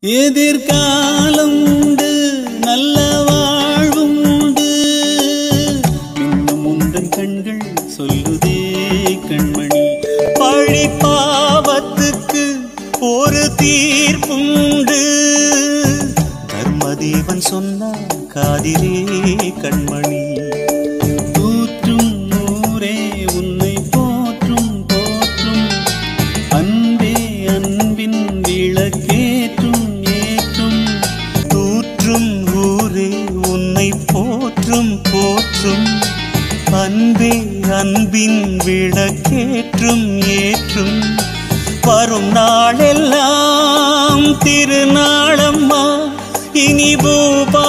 எதிர்காலம் உண்டு நல்ல வாழ்வும் உண்டு இன்னும் உந்தன் கண்கள் சொல்லுதே கண்மணி பழி பாவத்துக்கு ஒரு தீர்ப்புண்டு தர்மதேவன் சொன்னான் காதிலே கண்மணி தூற்றும் ஊரே உன்னை போற்றும் போற்றும் அன்பே அன்பின் விளக்கேற்றும் ஏற்றும் தூற்றும் ஊரே உன்னை போற்றும் போற்றும் அன்பே அன்பின் விளக்கேற்றும் ஏற்றும் வரும் நாளெல்லாம் திருநாளம்மா இனி பூபா